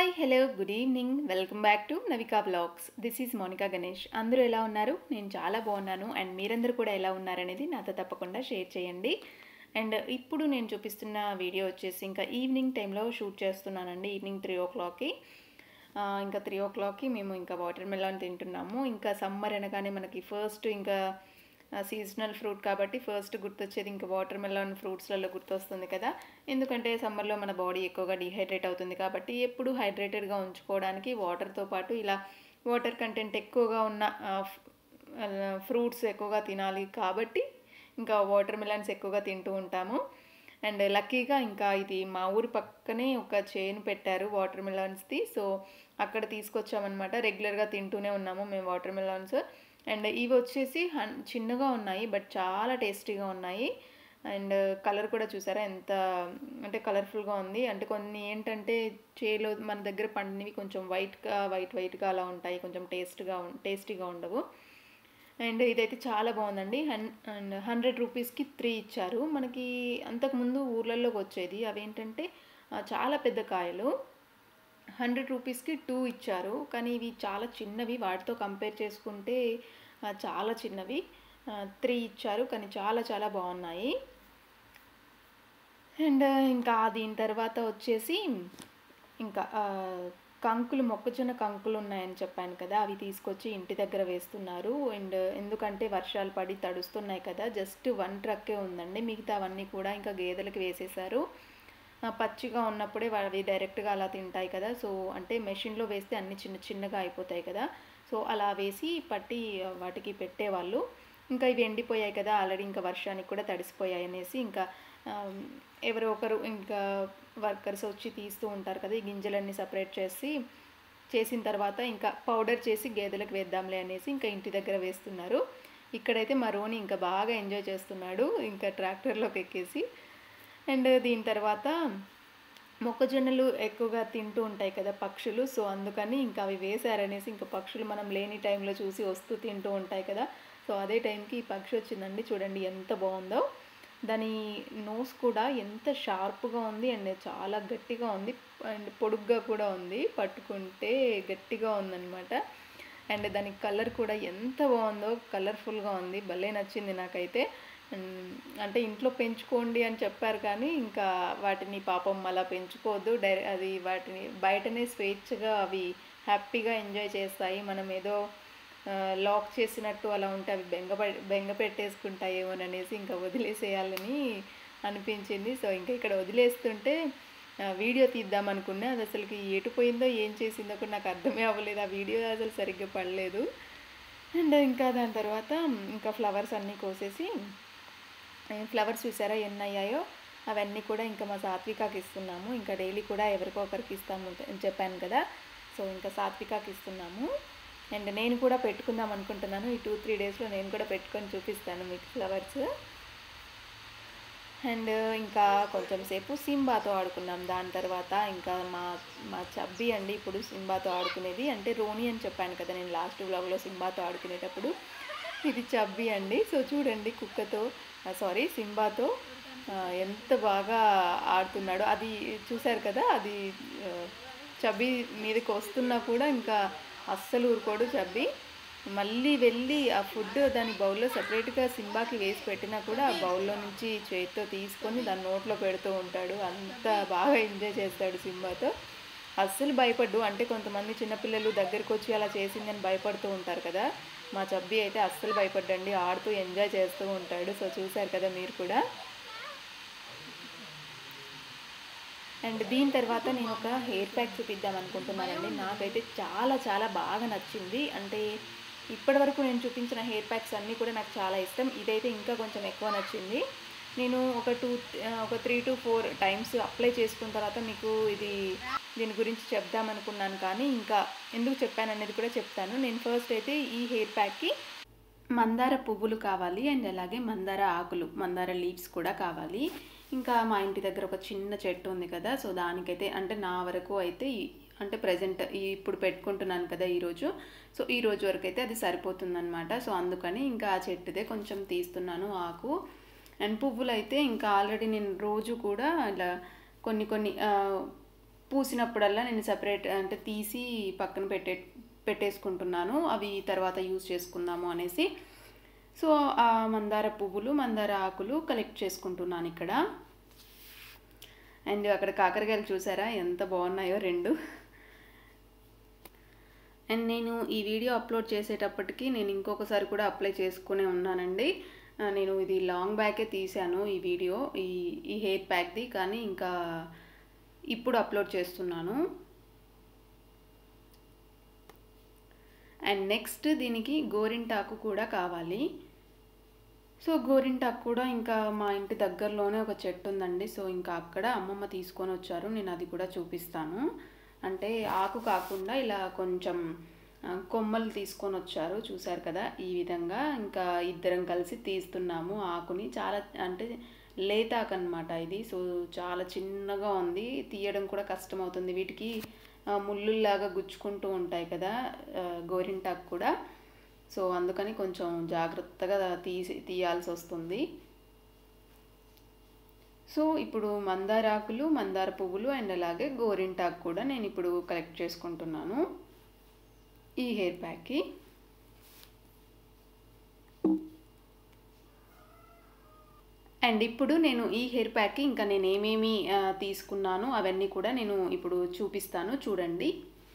hi hello good evening welcome back to Navika blogs this is Monika Ganesh అందరూ ఎలా ఉన్నారు నేను చాలా బాగున్నాను అండ్ మీరందరూ కూడా ఎలా ఉన్నారనేది నాతో తప్పకుండా షేర్ చేయండి అండ్ ఇప్పుడు నేను చూపిస్తున్న వీడియో వచ్చేసి ఇంకా ఈవినింగ్ టైంలో షూట్ చేస్తున్నానండి ఈవినింగ్ త్రీ ఓ క్లాక్కి ఇంకా త్రీ ఓ క్లాక్కి మేము ఇంకా వాటర్ మెలాన్ తింటున్నాము ఇంకా సమ్మర్ అనగానే మనకి ఫస్ట్ ఇంకా సీజనల్ ఫ్రూట్ కాబట్టి ఫస్ట్ గుర్తొచ్చేది ఇంకా వాటర్ మెలాన్ ఫ్రూట్స్లలో గుర్తొస్తుంది కదా ఎందుకంటే సమ్మర్లో మన బాడీ ఎక్కువగా డిహైడ్రేట్ అవుతుంది కాబట్టి ఎప్పుడు హైడ్రేటెడ్గా ఉంచుకోవడానికి వాటర్తో పాటు ఇలా వాటర్ కంటెంట్ ఎక్కువగా ఉన్న ఫ్రూట్స్ ఎక్కువగా తినాలి కాబట్టి ఇంకా వాటర్ మెలాన్స్ ఎక్కువగా తింటూ ఉంటాము అండ్ లక్కీగా ఇంకా ఇది మా ఊరి పక్కనే ఒక చైన్ పెట్టారు వాటర్ మెలాన్స్ది సో అక్కడ తీసుకొచ్చామన్నమాట రెగ్యులర్గా తింటూనే ఉన్నాము మేము వాటర్ మెలాన్స్ అండ్ ఇవి వచ్చేసి హన్ చిన్నగా ఉన్నాయి బట్ చాలా టేస్టీగా ఉన్నాయి అండ్ కలర్ కూడా చూసారా ఎంత అంటే కలర్ఫుల్గా ఉంది అంటే కొన్ని ఏంటంటే చేలో మన దగ్గర పండినవి కొంచెం వైట్గా వైట్ వైట్గా అలా ఉంటాయి కొంచెం టేస్ట్గా టేస్టీగా ఉండవు అండ్ ఇదైతే చాలా బాగుందండి హన్ అండ్ హండ్రెడ్ రూపీస్కి త్రీ ఇచ్చారు మనకి అంతకుముందు ఊర్లలోకి వచ్చేది అవేంటంటే చాలా పెద్ద కాయలు హండ్రెడ్ రూపీస్కి టూ ఇచ్చారు కానీ ఇవి చాలా చిన్నవి వాటితో కంపేర్ చేసుకుంటే చాలా చిన్నవి త్రీ ఇచ్చారు కానీ చాలా చాలా బాగున్నాయి అండ్ ఇంకా దీని తర్వాత వచ్చేసి ఇంకా కంకులు మొక్కజొన్న కంకులు ఉన్నాయని చెప్పాను కదా అవి తీసుకొచ్చి ఇంటి దగ్గర వేస్తున్నారు అండ్ ఎందుకంటే వర్షాలు పడి తడుస్తున్నాయి కదా జస్ట్ వన్ ట్రక్కే ఉందండి మిగతా అవన్నీ కూడా ఇంకా గేదెలకు వేసేసారు పచ్చిగా ఉన్నప్పుడే అవి డైరెక్ట్గా అలా తింటాయి కదా సో అంటే మెషిన్లో వేస్తే అన్ని చిన్న చిన్నగా అయిపోతాయి కదా సో అలా వేసి పట్టి వాటికి పెట్టేవాళ్ళు ఇంకా ఇవి ఎండిపోయాయి కదా ఆల్రెడీ ఇంకా వర్షానికి కూడా తడిసిపోయాయి అనేసి ఇంకా ఎవరో ఒకరు ఇంకా వర్కర్స్ వచ్చి తీస్తూ ఉంటారు కదా ఈ గింజలన్నీ సపరేట్ చేసి చేసిన తర్వాత ఇంకా పౌడర్ చేసి గేదెలకు వేద్దాంలే అనేసి ఇంకా ఇంటి దగ్గర వేస్తున్నారు ఇక్కడైతే మా రోని ఇంకా బాగా ఎంజాయ్ చేస్తున్నాడు ఇంకా ట్రాక్టర్లోకి ఎక్కేసి అండ్ దీని తర్వాత మొక్కజొన్నలు ఎక్కువగా తింటూ ఉంటాయి కదా పక్షులు సో అందుకని ఇంకా అవి వేశారనేసి ఇంకా పక్షులు మనం లేని టైంలో చూసి వస్తూ తింటూ ఉంటాయి కదా సో అదే టైంకి ఈ పక్షి వచ్చిందండి చూడండి ఎంత బాగుందో దాని నోస్ కూడా ఎంత షార్ప్గా ఉంది అండ్ చాలా గట్టిగా ఉంది అండ్ పొడుగ్గా కూడా ఉంది పట్టుకుంటే గట్టిగా ఉందన్నమాట అండ్ దాని కలర్ కూడా ఎంత బాగుందో కలర్ఫుల్గా ఉంది భలే నచ్చింది నాకైతే అంటే ఇంట్లో పెంచుకోండి అని చెప్పారు కానీ ఇంకా వాటిని పాపం అలా పెంచుకోవద్దు డై అది వాటిని బయటనే స్వేచ్ఛగా అవి హ్యాపీగా ఎంజాయ్ చేస్తాయి మనం ఏదో లాక్ చేసినట్టు అలా ఉంటే అవి బెంగ బెంగ పెట్టేసుకుంటాయేమోననేసి ఇంకా వదిలేసేయాలని అనిపించింది సో ఇంకా ఇక్కడ వదిలేస్తుంటే వీడియో తీద్దాం అనుకున్నా అది అసలుకి ఎటు పోయిందో ఏం చేసిందో కూడా నాకు అర్థమే అవ్వలేదు ఆ వీడియో అసలు సరిగ్గా పడలేదు అండ్ ఇంకా దాని తర్వాత ఇంకా ఫ్లవర్స్ అన్నీ కోసేసి ఫ్లవర్స్ చూసారా ఎన్ని అయ్యాయో అవన్నీ కూడా ఇంకా మా సాత్వికాకి ఇస్తున్నాము ఇంకా డైలీ కూడా ఎవరికో ఒకరికి ఇస్తాము అని చెప్పాను కదా సో ఇంకా సాత్వికాకి ఇస్తున్నాము అండ్ నేను కూడా పెట్టుకుందాం అనుకుంటున్నాను ఈ టూ త్రీ డేస్లో నేను కూడా పెట్టుకొని చూపిస్తాను మీకు ఫ్లవర్స్ అండ్ ఇంకా కొంచెం సేపు సింబాతో ఆడుకున్నాం దాని తర్వాత ఇంకా మా మా చబ్బి అండి ఇప్పుడు సింబాతో ఆడుకునేది అంటే రోని అని చెప్పాను కదా నేను లాస్ట్ వ్లాగ్లో సింబాతో ఆడుకునేటప్పుడు ఇది చబ్బి అండి సో చూడండి కుక్కతో సారీ సింబాతో ఎంత బాగా ఆడుతున్నాడో అది చూశారు కదా అది చబ్బి మీదకి వస్తున్నా కూడా ఇంకా అస్సలు ఊరుకోడు చబ్బి మళ్ళీ వెళ్ళి ఆ ఫుడ్ దాని బౌల్లో సపరేట్గా సింబాకి వేసి పెట్టినా కూడా ఆ బౌల్లో నుంచి చేతితో తీసుకొని దాని నోట్లో పెడుతూ ఉంటాడు అంత బాగా ఎంజాయ్ చేస్తాడు సింబాతో అస్సలు భయపడ్డు అంటే కొంతమంది చిన్నపిల్లలు దగ్గరికి వచ్చి అలా చేసిందని భయపడుతూ ఉంటారు కదా మా చబ్బి అయితే అస్సలు భయపడ్డండి ఆడుతూ ఎంజాయ్ చేస్తూ ఉంటాడు సో చూశారు కదా మీరు కూడా అండ్ దీని తర్వాత నేను ఒక హెయిర్ ప్యాక్ చూపిద్దాం అనుకుంటున్నానండి నాకైతే చాలా చాలా బాగా నచ్చింది అంటే ఇప్పటి వరకు నేను చూపించిన హెయిర్ ప్యాక్స్ అన్నీ కూడా నాకు చాలా ఇష్టం ఇదైతే ఇంకా కొంచెం ఎక్కువ నచ్చింది నేను ఒక టూ ఒక three to four times apply చేసుకున్న తర్వాత మీకు ఇది దీని గురించి చెప్దామనుకున్నాను కానీ ఇంకా ఎందుకు చెప్పాను అనేది కూడా చెప్తాను నేను ఫస్ట్ అయితే ఈ హెయిర్ ప్యాక్కి మందార పువ్వులు కావాలి అండ్ అలాగే మందార ఆకులు మందార లీవ్స్ కూడా కావాలి ఇంకా మా ఇంటి దగ్గర ఒక చిన్న చెట్టు ఉంది కదా సో దానికైతే అంటే నా వరకు అయితే అంటే ప్రజెంట్ ఇప్పుడు పెట్టుకుంటున్నాను కదా ఈరోజు సో ఈ రోజు వరకు అయితే అది సరిపోతుందన్నమాట సో అందుకని ఇంకా ఆ చెట్టుదే కొంచెం తీస్తున్నాను ఆకు అండ్ పువ్వులు అయితే ఇంకా ఆల్రెడీ నేను రోజు కూడా ఇలా కొన్ని కొన్ని పూసినప్పుడల్లా నేను సపరేట్ అంటే తీసి పక్కన పెట్టే పెట్టేసుకుంటున్నాను అవి తర్వాత యూజ్ చేసుకుందాము అనేసి సో ఆ మందార పువ్వులు మందార ఆకులు కలెక్ట్ చేసుకుంటున్నాను ఇక్కడ అండ్ అక్కడ కాకరకాయలు చూసారా ఎంత బాగున్నాయో రెండు అండ్ నేను ఈ వీడియో అప్లోడ్ చేసేటప్పటికి నేను ఇంకొకసారి కూడా అప్లై చేసుకునే ఉన్నానండి ఆ, నేను ఇది లాంగ్ బ్యాకే తీశాను ఈ వీడియో ఈ ఈ హెయిర్ ప్యాక్ది కానీ ఇంకా ఇప్పుడు అప్లోడ్ చేస్తున్నాను అండ్ నెక్స్ట్ దీనికి గోరింటాకు కూడా కావాలి సో గోరింటాకు కూడా ఇంకా మా ఇంటి దగ్గరలోనే ఒక చెట్టు ఉందండి సో ఇంకా అక్కడ అమ్మమ్మ తీసుకొని వచ్చారు నేను అది కూడా చూపిస్తాను అంటే ఆకు కాకుండా ఇలా కొంచెం ఆ, కొమ్మలు తీసుకొని వచ్చారు చూసారు కదా ఈ విధంగా ఇంకా ఇద్దరం కలిసి తీస్తున్నాము ఆకుని చాలా అంటే లేతాకు అనమాట ఇది సో చాలా చిన్నగా ఉంది తీయడం కూడా కష్టం అవుతుంది వీటికి ఆ, ముళ్ళుల్లాగా గుచ్చుకుంటూ ఉంటాయి కదా ఆ, గోరింటాకు కూడా సో అందుకని కొంచెం జాగ్రత్తగా తీసి తీయాల్సి వస్తుంది సో ఇప్పుడు మందార ఆకులు మందార పువ్వులు అండ్ అలాగే గోరింటాకు కూడా నేను ఇప్పుడు కలెక్ట్ చేసుకుంటున్నాను ఈ హెయిర్ ప్యాక్కి అండ్ ఇప్పుడు నేను ఈ హెయిర్ ప్యాక్కి ఇంకా నేను ఏమేమి ఆ, తీసుకున్నాను అవన్నీ కూడా నేను ఇప్పుడు చూపిస్తాను చూడండి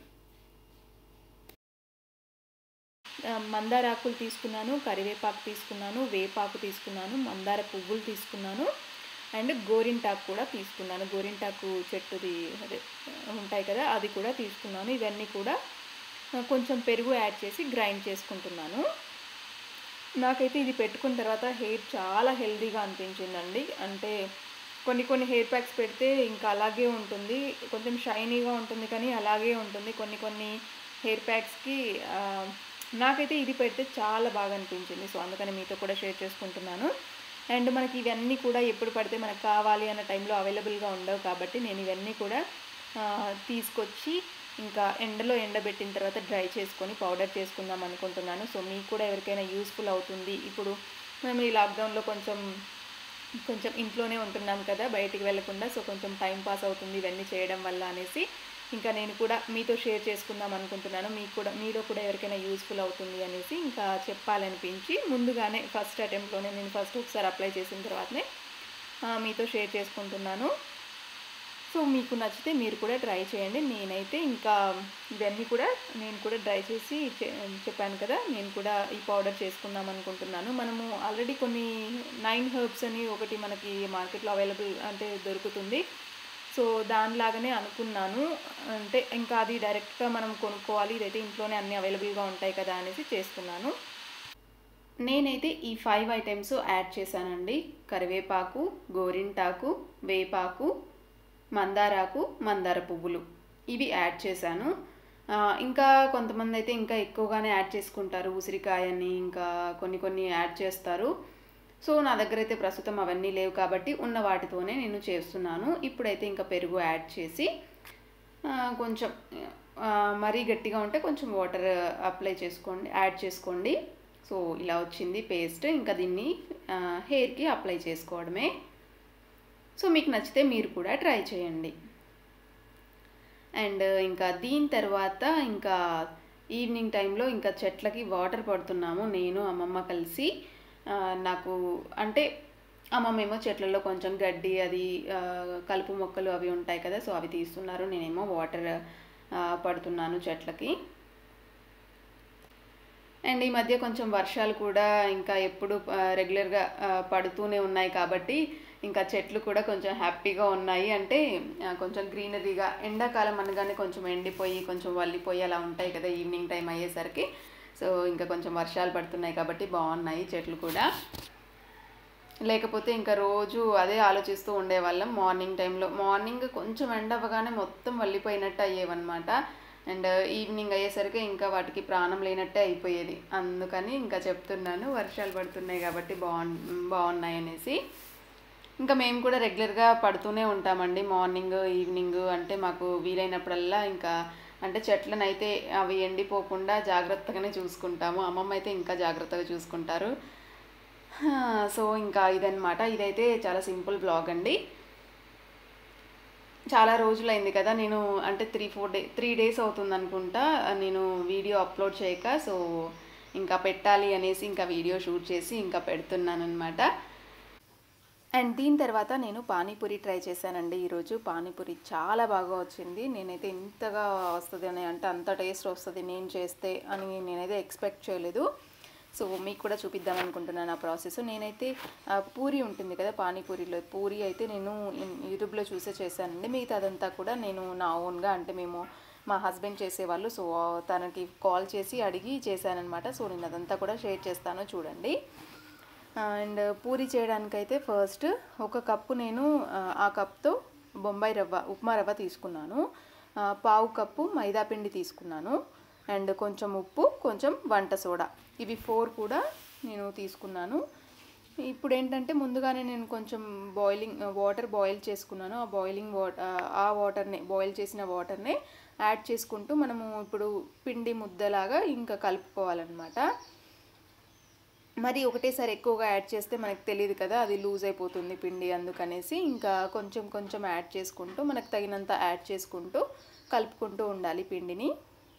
ఆ, మందార ఆకులు తీసుకున్నాను కరివేపాకు తీసుకున్నాను వేపాకు తీసుకున్నాను మందార పువ్వులు తీసుకున్నాను అండ్ గోరింటాకు కూడా తీసుకున్నాను గోరింటాకు చెట్టుది అదే ఉంటాయి కదా అది కూడా తీసుకున్నాను ఇవన్నీ కూడా ఆ, కొంచెం పెరుగు యాడ్ చేసి గ్రైండ్ చేసుకుంటున్నాను నాకైతే ఇది పెట్టుకున్న తర్వాత హెయిర్ చాలా హెల్దీగా అనిపించిందండి అంటే కొన్ని కొన్ని హెయిర్ ప్యాక్స్ పెడితే ఇంకా అలాగే ఉంటుంది కొంచెం షైనీగా ఉంటుంది కానీ అలాగే ఉంటుంది కొన్ని కొన్ని హెయిర్ ప్యాక్స్కి ఆ, నాకైతే ఇది పెడితే చాలా బాగా అనిపించింది సో అందుకని మీతో కూడా షేర్ చేసుకుంటున్నాను అండ్ మనకి ఇవన్నీ కూడా ఎప్పుడు పడితే మనకు కావాలి అన్న టైంలో అవైలబుల్గా ఉండవు కాబట్టి నేను ఇవన్నీ కూడా ఆ, తీసుకొచ్చి ఇంకా ఎండలో ఎండబెట్టిన తర్వాత డ్రై చేసుకొని పౌడర్ చేసుకుందాం అనుకుంటున్నాను సో మీకు కూడా ఎవరికైనా యూస్ఫుల్ అవుతుంది ఇప్పుడు మనం ఈ లాక్డౌన్లో కొంచెం కొంచెం ఇంట్లోనే ఉంటున్నాం కదా బయటికి వెళ్లకుండా సో కొంచెం టైం పాస్ అవుతుంది ఇవన్నీ చేయడం వల్ల అనేసి ఇంకా నేను కూడా మీతో షేర్ చేసుకుందాం అనుకుంటున్నాను మీకు కూడా మీలో కూడా ఎవరికైనా యూస్ఫుల్ అవుతుంది అనేసి ఇంకా చెప్పాలనిపించి ముందుగానే ఫస్ట్ అటెంప్ట్లోనే నేను ఫస్ట్ ఒకసారి అప్లై చేసిన తర్వాతనే ఆ, మీతో షేర్ చేసుకుంటున్నాను సో మీకు నచ్చితే మీరు కూడా ట్రై చేయండి నేనైతే ఇంకా ఇవన్నీ కూడా నేను కూడా ట్రై చేసి చె- చెప్పాను కదా నేను కూడా ఈ పౌడర్ చేసుకుందాం అనుకుంటున్నాను మనము ఆల్రెడీ కొన్ని నైన్ హెర్బ్స్ అని ఒకటి మనకి మార్కెట్లో అవైలబుల్ అంటే దొరుకుతుంది సో దానిలాగానే అనుకున్నాను అంటే ఇంకా అది డైరెక్ట్గా మనం కొనుక్కోవాలి ఇదైతే ఇంట్లోనే అన్నీ అవైలబుల్గా ఉంటాయి కదా అనేసి చేస్తున్నాను నేనైతే ఈ ఫైవ్ ఐటమ్స్ యాడ్ చేశానండి కరివేపాకు గోరింటాకు వేపాకు మందారాకు మందార పువ్వులు ఇవి యాడ్ చేశాను ఆ, ఇంకా కొంతమంది అయితే ఇంకా ఎక్కువగానే యాడ్ చేసుకుంటారు ఉసిరికాయని ఇంకా కొన్ని కొన్ని యాడ్ చేస్తారు సో నా దగ్గర అయితే ప్రస్తుతం అవన్నీ లేవు కాబట్టి ఉన్న వాటితోనే నేను చేస్తున్నాను ఇప్పుడైతే ఇంకా పెరుగు యాడ్ చేసి ఆ, కొంచెం ఆ, మరీ గట్టిగా ఉంటే కొంచెం వాటర్ అప్లై చేసుకోండి యాడ్ చేసుకోండి సో ఇలా వచ్చింది పేస్ట్ ఇంకా దీన్ని హెయిర్కి అప్లై చేసుకోవడమే సో మీకు నచ్చితే మీరు కూడా ట్రై చేయండి అండ్ ఇంకా దీని తర్వాత ఇంకా ఈవినింగ్ టైంలో ఇంకా చెట్లకి వాటర్ పడుతున్నాము నేను అమ్మమ్మ కలిసి ఆ, నాకు అంటే అమ్మమ్మ ఏమో చెట్లలో కొంచెం గడ్డి అది ఆ, కలుపు మొక్కలు అవి ఉంటాయి కదా సో అవి తీస్తున్నారు నేనేమో వాటర్ పడుతున్నాను చెట్లకి అండ్ ఈ మధ్య కొంచెం వర్షాలు కూడా ఇంకా ఎప్పుడు రెగ్యులర్గా పడుతూనే ఉన్నాయి కాబట్టి ఇంకా చెట్లు కూడా కొంచెం హ్యాపీగా ఉన్నాయి అంటే ఆ, కొంచెం గ్రీనరీగా ఎండాకాలం అనగానే కొంచెం ఎండిపోయి కొంచెం వల్లిపోయి అలా ఉంటాయి కదా ఈవినింగ్ టైం అయ్యేసరికి సో ఇంకా కొంచెం వర్షాలు పడుతున్నాయి కాబట్టి బాగున్నాయి చెట్లు కూడా లేకపోతే ఇంకా రోజు అదే ఆలోచిస్తూ ఉండేవాళ్ళం మార్నింగ్ టైంలో మార్నింగ్ కొంచెం ఎండ అవ్వగానే మొత్తం వల్లిపోయినట్టు అయ్యేవన్నమాట అండ్ ఈవినింగ్ అయ్యేసరికి ఇంకా వాటికి ప్రాణం లేనట్టే అయిపోయేది అందుకని ఇంకా చెప్తున్నాను వర్షాలు పడుతున్నాయి కాబట్టి బాగు బాగున్నాయి అనేసి ఇంకా మేము కూడా రెగ్యులర్గా పడుతూనే ఉంటామండి మార్నింగ్ ఈవినింగ్ అంటే మాకు వీలైనప్పుడల్లా ఇంకా అంటే చెట్లను అయితే అవి ఎండిపోకుండా జాగ్రత్తగానే చూసుకుంటాము అమ్మమ్మ అయితే ఇంకా జాగ్రత్తగా చూసుకుంటారు హా, సో ఇంకా ఇదన్నమాట ఇదైతే చాలా సింపుల్ బ్లాగ్ అండి చాలా రోజులైంది కదా నేను అంటే three four day three days అవుతుంది అనుకుంటా నేను వీడియో అప్లోడ్ చేయక సో ఇంకా పెట్టాలి అనేసి ఇంకా వీడియో షూట్ చేసి ఇంకా పెడుతున్నాను అనమాట అండ్ దీని తర్వాత నేను పానీపూరి ట్రై చేశానండి ఈరోజు పానీపూరి చాలా బాగా వచ్చింది నేనైతే ఇంతగా వస్తుంది అని అంటే అంత టేస్ట్ వస్తుంది నేను చేస్తే అని నేనైతే ఎక్స్పెక్ట్ చేయలేదు సో మీకు కూడా చూపిద్దాం అనుకుంటున్నాను ఆ ప్రాసెస్ నేనైతే ఆ, పూరి ఉంటుంది కదా పానీపూరిలో పూరి అయితే నేను ఇన్- యూట్యూబ్లో చూసే చేశానండి మిగతా అదంతా కూడా నేను నా ఓన్గా అంటే మేము మా హస్బెండ్ చేసేవాళ్ళు సో తనకి కాల్ చేసి అడిగి చేశానఅనమాట సో నేను అదంతా కూడా షేర్ చేస్తాను చూడండి అండ్ పూరి చేయడానికైతే ఫస్ట్ ఒక కప్పు నేను ఆ, ఆ కప్తో బొంబాయి రవ్వ ఉప్మా రవ్వ తీసుకున్నాను ఆ, పావు కప్పు మైదా పిండి తీసుకున్నాను అండ్ కొంచెం ఉప్పు కొంచెం వంట సోడా ఇవి ఫోర్ కూడా నేను తీసుకున్నాను ఇప్పుడు ఏంటంటే ముందుగానే నేను కొంచెం బాయిలింగ్ వాటర్ బాయిల్ చేసుకున్నాను ఆ బాయిలింగ్ వాటర్ ఆ వాటర్ని బాయిల్ చేసిన వాటర్ని యాడ్ చేసుకుంటూ మనము ఇప్పుడు పిండి ముద్దలాగా ఇంకా కలుపుకోవాలన్నమాట మరి ఒకటేసారి ఎక్కువగా యాడ్ చేస్తే మనకు తెలియదు కదా అది లూజ్ అయిపోతుంది పిండి అందుకనేసి ఇంకా కొంచెం కొంచెం యాడ్ చేసుకుంటూ మనకు తగినంత యాడ్ చేసుకుంటూ కలుపుకుంటూ ఉండాలి పిండిని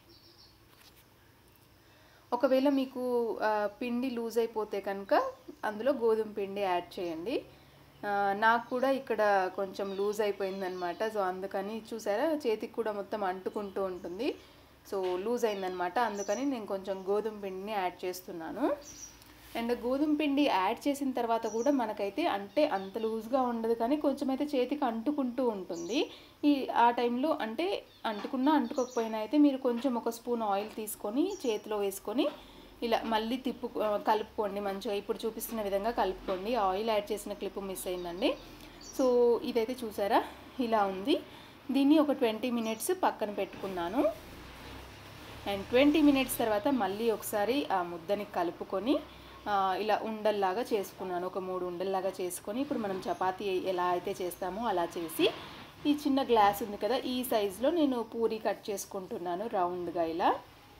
ఒకవేళ మీకు ఆ, పిండి లూజ్ అయిపోతే కనుక అందులో గోధుమ పిండి యాడ్ చేయండి ఆ, నాకు కూడా ఇక్కడ కొంచెం లూజ్ అయిపోయిందనమాట సో అందుకని చూసారా చేతికి కూడా మొత్తం అంటుకుంటూ ఉంటుంది సో లూజ్ అయిందనమాట అందుకని నేను కొంచెం గోధుమ పిండిని యాడ్ చేస్తున్నాను అండ్ గోధుమ పిండి యాడ్ చేసిన తర్వాత కూడా మనకైతే అంటే అంత లూజ్గా ఉండదు కానీ కొంచెం అయితే చేతికి అంటుకుంటూ ఉంటుంది ఈ ఆ టైంలో అంటే అంటుకున్నా అంటుకోకపోయినా అయితే మీరు కొంచెం ఒక స్పూన్ ఆయిల్ తీసుకొని చేతిలో వేసుకొని ఇలా మళ్ళీ తిప్పు కలుపుకోండి మంచిగా ఇప్పుడు చూపిస్తున్న విధంగా కలుపుకోండి ఆయిల్ యాడ్ చేసిన క్లిప్ మిస్ అయిందండి సో ఇదైతే చూసారా ఇలా ఉంది దీన్ని ఒక ట్వంటీ మినిట్స్ పక్కన పెట్టుకున్నాను అండ్ ట్వంటీ మినిట్స్ తర్వాత మళ్ళీ ఒకసారి ఆ ముద్దని కలుపుకొని ఆ, ఇలా ఉండల్లాగా చేసుకున్నాను ఒక మూడు ఉండల్లాగా చేసుకొని ఇప్పుడు మనం చపాతీ ఎలా అయితే చేస్తామో అలా చేసి ఈ చిన్న గ్లాస్ ఉంది కదా ఈ సైజులో నేను పూరి కట్ చేసుకుంటున్నాను రౌండ్గా ఇలా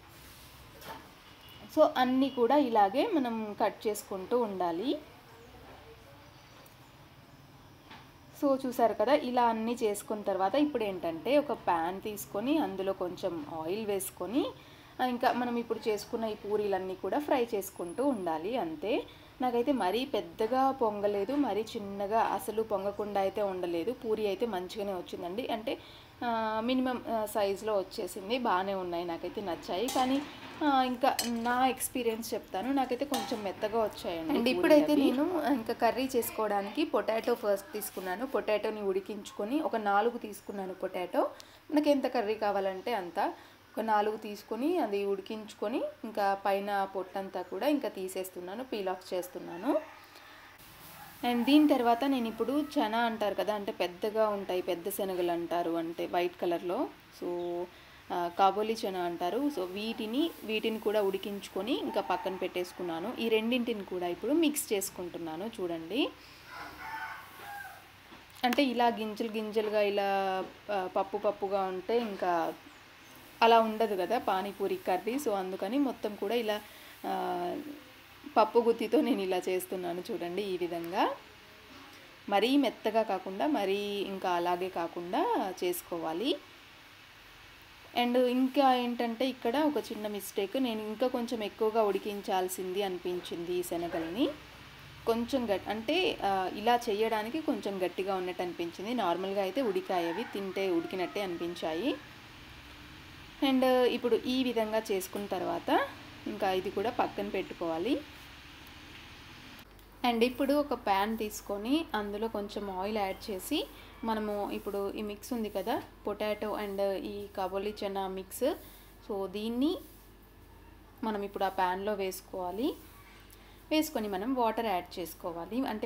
సో అన్నీ కూడా ఇలాగే మనం కట్ చేసుకుంటూ ఉండాలి సో చూసారు కదా ఇలా అన్నీ చేసుకున్న తర్వాత ఇప్పుడు ఏంటంటే ఒక ప్యాన్ తీసుకొని అందులో కొంచెం ఆయిల్ వేసుకొని ఆ, ఇంకా మనం ఇప్పుడు చేసుకున్న ఈ పూరీలన్నీ కూడా ఫ్రై చేసుకుంటూ ఉండాలి అంతే నాకైతే మరీ పెద్దగా పొంగలేదు మరీ చిన్నగా అసలు పొంగకుండా అయితే ఉండలేదు పూరి అయితే మంచిగానే వచ్చిందండి అంటే మినిమం సైజులో వచ్చేసింది బాగానే ఉన్నాయి నాకైతే నచ్చాయి కానీ ఆ, ఇంకా నా ఎక్స్పీరియన్స్ చెప్తాను నాకైతే కొంచెం మెత్తగా వచ్చాయండి అండ్ ఇప్పుడైతే నేను ఇంకా కర్రీ చేసుకోవడానికి పొటాటో ఫస్ట్ తీసుకున్నాను పొటాటోని ఉడికించుకొని ఒక నాలుగు తీసుకున్నాను పొటాటో మనకి ఎంత కర్రీ కావాలంటే అంత ఒక నాలుగు తీసుకొని అది ఉడికించుకొని ఇంకా పైన పొట్టంతా కూడా ఇంకా తీసేస్తున్నాను పీల్ ఆఫ్ చేస్తున్నాను అండ్ దీని తర్వాత నేను ఇప్పుడు చనా అంటారు కదా అంటే పెద్దగా ఉంటాయి పెద్ద శనగలు అంటారు అంటే వైట్ కలర్లో సో ఆ, కాబోలి చనా అంటారు సో వీటిని వీటిని కూడా ఉడికించుకొని ఇంకా పక్కన పెట్టేసుకున్నాను ఈ రెండింటిని కూడా ఇప్పుడు మిక్స్ చేసుకుంటున్నాను చూడండి అంటే ఇలా గింజలు గింజలుగా ఇలా ఆ, పప్పు పప్పుగా ఉంటే ఇంకా అలా ఉండదు కదా పానీపూరి కర్రీ సో అందుకని మొత్తం కూడా ఇలా ఆ, పప్పు గుత్తితో నేను ఇలా చేస్తున్నాను చూడండి ఈ విధంగా మరీ మెత్తగా కాకుండా మరీ ఇంకా అలాగే కాకుండా చేసుకోవాలి అండ్ ఇంకా ఏంటంటే ఇక్కడ ఒక చిన్న మిస్టేక్ నేను ఇంకా కొంచెం ఎక్కువగా ఉడికించాల్సింది అనిపించింది ఈ శనగల్ని కొంచెం గట్ అంటే ఆ, ఇలా చేయడానికి కొంచెం గట్టిగా ఉన్నట్టు అనిపించింది నార్మల్గా అయితే ఉడికాయవి తింటే ఉడికినట్టే అనిపించాయి అండ్ ఇప్పుడు ఈ విధంగా చేసుకున్న తర్వాత ఇంకా ఇది కూడా పక్కన పెట్టుకోవాలి అండ్ ఇప్పుడు ఒక ప్యాన్ తీసుకొని అందులో కొంచెం ఆయిల్ యాడ్ చేసి మనము ఇప్పుడు ఈ మిక్స్ ఉంది కదా పొటాటో అండ్ ఈ కాబోలి చెనా మిక్స్ సో దీన్ని మనం ఇప్పుడు ఆ ప్యాన్లో వేసుకోవాలి వేసుకొని మనం వాటర్ యాడ్ చేసుకోవాలి అంటే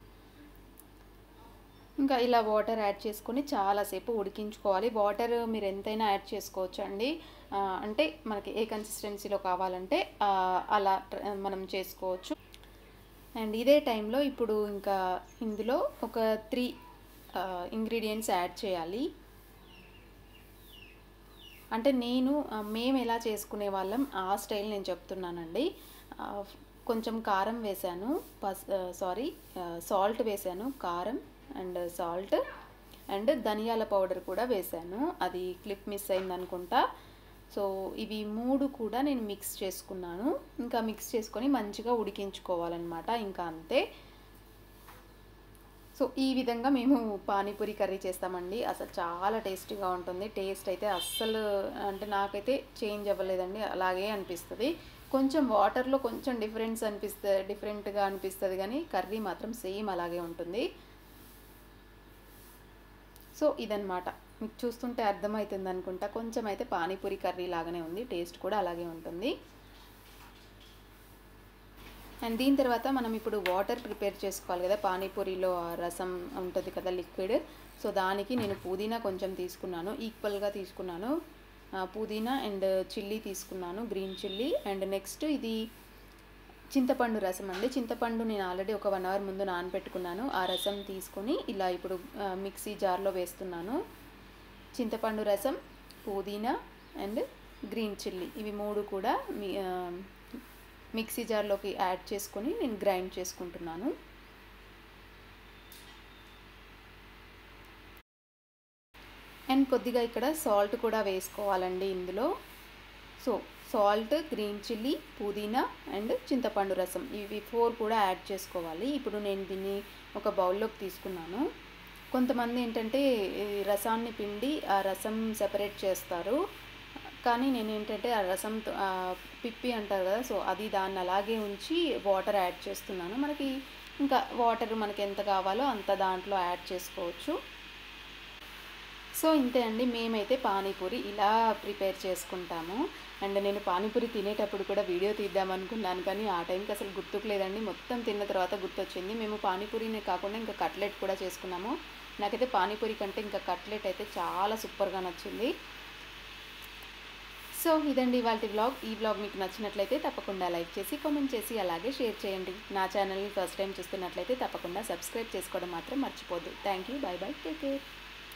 ఇంకా ఇలా వాటర్ యాడ్ చేసుకొని చాలాసేపు ఉడికించుకోవాలి వాటర్ మీరు ఎంతైనా యాడ్ చేసుకోవచ్చు అండి ఆ, అంటే మనకి ఏ కన్సిస్టెన్సీలో కావాలంటే ఆ, అలా ట్ర- మనం చేసుకోవచ్చు అండ్ ఇదే టైంలో ఇప్పుడు ఇంకా ఇందులో ఒక త్రీ ఇంగ్రీడియంట్స్ యాడ్ చేయాలి అంటే నేను ఆ, మేము ఎలా చేసుకునే వాళ్ళం ఆ స్టైల్ నేను చెప్తున్నానండి ఆ, కొంచెం కారం వేశాను పస్ సారీ సాల్ట్ వేశాను కారం అండ్ సాల్ట్ అండ్ ధనియాల పౌడర్ కూడా వేశాను అది క్లిప్ మిస్ అయింది అనుకుంటా సో ఇవి మూడు కూడా నేను మిక్స్ చేసుకున్నాను ఇంకా మిక్స్ చేసుకొని మంచిగా ఉడికించుకోవాలన్నమాట ఇంకా అంతే సో ఈ విధంగా మేము పానీపూరి కర్రీ చేస్తామండి అసలు చాలా టేస్టీగా ఉంటుంది టేస్ట్ అయితే అస్సలు అంటే నాకైతే చేంజ్ అవ్వలేదండి అలాగే అనిపిస్తుంది కొంచెం వాటర్లో కొంచెం డిఫరెన్స్ అనిపిస్తుంది డిఫరెంట్గా అనిపిస్తుంది కానీ కర్రీ మాత్రం సేమ్ అలాగే ఉంటుంది సో ఇదనమాట మీకు చూస్తుంటే అర్థమవుతుంది అనుకుంటా కొంచెం అయితే పానీపూరి కర్రీ లాగానే ఉంది టేస్ట్ కూడా అలాగే ఉంటుంది అండ్ దీని తర్వాత మనం ఇప్పుడు వాటర్ ప్రిపేర్ చేసుకోవాలి కదా పానీపూరిలో ఆ రసం ఉంటుంది కదా లిక్విడ్ సో దానికి నేను పుదీనా కొంచెం తీసుకున్నాను ఈక్వల్గా తీసుకున్నాను ఆ, పుదీనా అండ్ చిల్లీ తీసుకున్నాను గ్రీన్ చిల్లీ అండ్ నెక్స్ట్ ఇది చింతపండు రసం అండి చింతపండు నేను ఆల్రెడీ ఒక వన్ అవర్ ముందు నానబెట్టుకున్నాను ఆ రసం తీసుకొని ఇలా ఇప్పుడు ఆ, మిక్సీ జార్లో వేస్తున్నాను చింతపండు రసం పుదీనా అండ్ గ్రీన్ చిల్లీ ఇవి మూడు కూడా మీ ఆ, మిక్సీ జార్లోకి యాడ్ చేసుకొని నేను గ్రైండ్ చేసుకుంటున్నాను అండ్ కొద్దిగా ఇక్కడ సాల్ట్ కూడా వేసుకోవాలండి ఇందులో సో సాల్ట్ గ్రీన్ చిల్లీ పుదీనా అండ్ చింతపండు రసం ఇవి ఫోర్ కూడా యాడ్ చేసుకోవాలి ఇప్పుడు నేను దీన్ని ఒక బౌల్లోకి తీసుకున్నాను కొంతమంది ఏంటంటే ఈ రసాన్ని పిండి ఆ రసం సెపరేట్ చేస్తారు కానీ నేను ఏంటంటే ఆ రసం పిప్పి అంటారు కదా సో అది దాన్ని అలాగే ఉంచి వాటర్ యాడ్ చేస్తున్నాను మనకి ఇంకా వాటర్ మనకి ఎంత కావాలో అంత దాంట్లో యాడ్ చేసుకోవచ్చు సో ఇంతే అండి మేమైతే పానీపూరి ఇలా ప్రిపేర్ చేసుకుంటాము అండ్ నేను పానీపూరి తినేటప్పుడు కూడా వీడియో తీద్దాం అనుకున్నాను కానీ ఆ టైంకి అసలు గుర్తుకు లేదండి మొత్తం తిన్న తర్వాత గుర్తొచ్చింది మేము పానీపూరినే కాకుండా ఇంకా కట్లెట్ కూడా చేసుకున్నాము నాకైతే పానీపూరి కంటే ఇంకా కట్లెట్ అయితే చాలా సూపర్గా నచ్చింది సో ఇదండి ఇవాళ వ్లాగ్ ఈ వ్లాగ్ మీకు నచ్చినట్లయితే తప్పకుండా లైక్ చేసి కామెంట్ చేసి అలాగే షేర్ చేయండి నా ఛానల్ని ఫస్ట్ టైం చూస్తున్నట్లయితే తప్పకుండా సబ్స్క్రైబ్ చేసుకోవడం మాత్రం మర్చిపోద్దు thank you bye bye take care